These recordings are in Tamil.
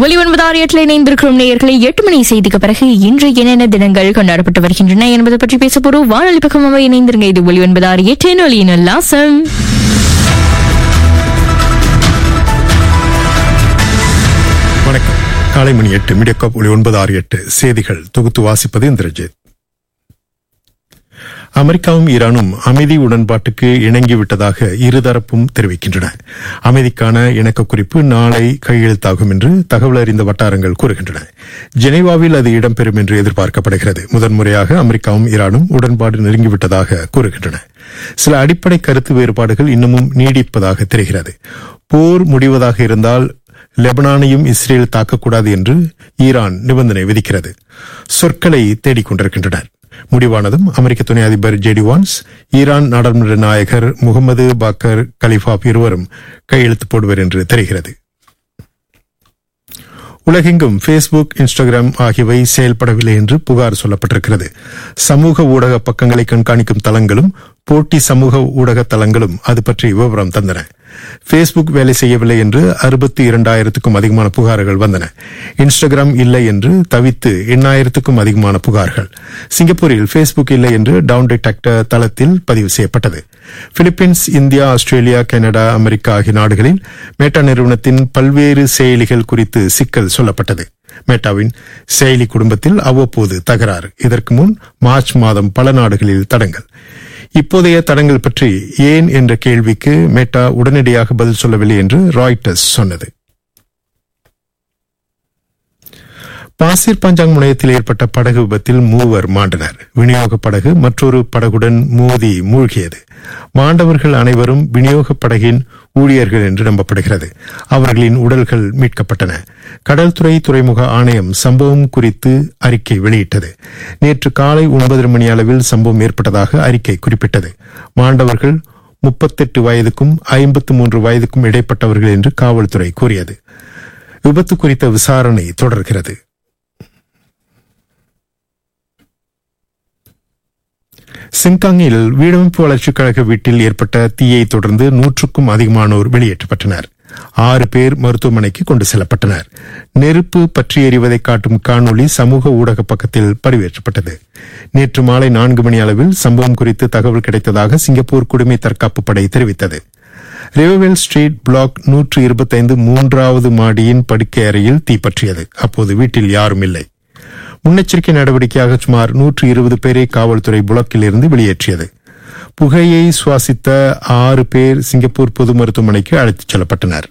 ஒலி ஒன்பது ஆறு எட்டில் இணைந்திருக்கிறோம் நேயர்களை எட்டு மணி செய்திக்கு பிறகு இன்று என்னென்ன தினங்கள் கொண்டாடப்பட்டு வருகின்றன என்பதை பற்றி பேச போறோம் வானொலி பக்கமாக இணைந்திருங்க இது ஒலி ஒன்பது ஆறு எட்டு ஒலியின் உல்லாசம் வணக்கம் காலை மணி எட்டு மீடியாக்காப் ஒளி ஒன்பது ஆறு எட்டு செய்திகள் தொகுத்து வாசிப்பது இந்திரஜித் அமெரிக்காவும் ஈரானும் அமைதி உடன்பாட்டுக்கு இணங்கிவிட்டதாக இருதரப்பும் தெரிவிக்கின்றன அமைதிக்கான இணக்க குறிப்பு நாளை கையெழுத்தாகும் என்று தகவல் அறிந்த வட்டாரங்கள் கூறுகின்றன ஜெனீவாவில் அது இடம்பெறும் என்று எதிர்பார்க்கப்படுகிறது முதன்முறையாக அமெரிக்காவும் ஈரானும் உடன்பாடு நெருங்கிவிட்டதாக கூறுகின்றன சில அடிப்படை கருத்து வேறுபாடுகள் இன்னமும் நீடிப்பதாக தெரிகிறது போர் முடிவதாக இருந்தால் லெபனானையும் இஸ்ரேல் தாக்கக்கூடாது என்று ஈரான் நிபந்தனை விதிக்கிறது சொற்களை தேடிக் கொண்டிருக்கின்றனர் முடிவானதும் அமெரிக்க துணை அதிபர் ஜெடி வான்ஸ் ஈரான் நாடாளுமன்ற நாயகர் முகமது பாக்கர் கலிஃபாப் இருவரும் கையெழுத்து போடுவர் என்று தெரிகிறது உலகெங்கும் ஃபேஸ்புக் இன்ஸ்டாகிராம் ஆகியவை செயல்படவில்லை என்று புகார் சொல்லப்பட்டிருக்கிறது சமூக ஊடக பக்கங்களை கண்காணிக்கும் தளங்களும் போட்டி சமூக ஊடக தளங்களும் அது பற்றி விவரம் தந்தன ஃபேஸ்புக் வேலை செய்யவில்லை என்று அறுபத்தி இரண்டாயிரத்துக்கும் அதிகமான புகார்கள் வந்தன இன்ஸ்டாகிராம் இல்லை என்று தவித்து எண்ணாயிரத்துக்கும் அதிகமான புகார்கள் சிங்கப்பூரில் ஃபேஸ்புக் இல்லை என்று டவுன் டிடெக்டர் தளத்தில் பதிவு செய்யப்பட்டது Philippines India Australia Canada America ஆகிய நாடுகளில் மேட்டா நிறுவனத்தின் பல்வேறு செயலிகள் குறித்து சிக்கல் சொல்லப்பட்டது மேட்டாவின் செயலி குடும்பத்தில் அவ்வப்போது தகராறு இதற்கு முன் மார்ச் மாதம் பல நாடுகளில் தடங்கள் இப்போதைய தடங்கள் பற்றி ஏன் என்ற கேள்விக்கு மேட்டா உடனடியாக பதில் சொல்லவில்லை என்று ராய்டர்ஸ் சொன்னது பாசிர் பஞ்சாங் முனையத்தில் ஏற்பட்ட படகு விபத்தில் மூவர் மாண்டனர் விநியோக படகு மற்றொரு படகுடன் மோதி மூழ்கியது மாண்டவர்கள் அனைவரும் விநியோக படகின் ஊழியர்கள் என்று நம்பப்படுகிறது அவர்களின் உடல்கள் மீட்கப்பட்டன கடல்துறை துறைமுக ஆணையம் சம்பவம் குறித்து அறிக்கை வெளியிட்டது நேற்று காலை ஒன்பதரை மணி அளவில் சம்பவம் ஏற்பட்டதாக அறிக்கை குறிப்பிட்டது மாண்டவர்கள் முப்பத்தெட்டு வயதுக்கும் ஐம்பத்து மூன்று வயதுக்கும் இடைப்பட்டவர்கள் என்று காவல்துறை கூறியது விபத்து குறித்த விசாரணை தொடர்கிறது சிங்காங்கில் வீடமைப்பு வளர்ச்சிக் கழக வீட்டில் ஏற்பட்ட தீயை தொடர்ந்து நூற்றுக்கும் அதிகமானோர் வெளியேற்றப்பட்டனர் ஆறு பேர் மருத்துவமனைக்கு கொண்டு செல்லப்பட்டனர் நெருப்பு பற்றி எறிவதை காட்டும் காணொளி சமூக ஊடக பக்கத்தில் பதிவேற்றப்பட்டது நேற்று மாலை நான்கு மணி அளவில் சம்பவம் குறித்து தகவல் கிடைத்ததாக சிங்கப்பூர் குடிமை தற்காப்பு படை தெரிவித்தது ரிவர்வெல் ஸ்ட்ரீட் பிளாக் நூற்று இருபத்தைந்து மூன்றாவது மாடியின் படுக்கை அறையில் தீப்பற்றியது அப்போது வீட்டில் யாரும் இல்லை முன்னெச்சரிக்கை நடவடிக்கையாக சுமார் நூற்று இருபது பேரை காவல்துறை புலக்கில் இருந்து வெளியேற்றியது புகையை சுவாசித்த ஆறு பேர் சிங்கப்பூர் பொது மருத்துவமனைக்கு அழைத்துச் செல்லப்பட்டனர்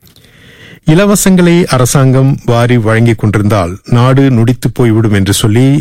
இலவசங்களை அரசாங்கம் வாரி வழங்கிக் கொண்டிருந்தால் நாடு நொடித்து போய்விடும் என்று சொல்லி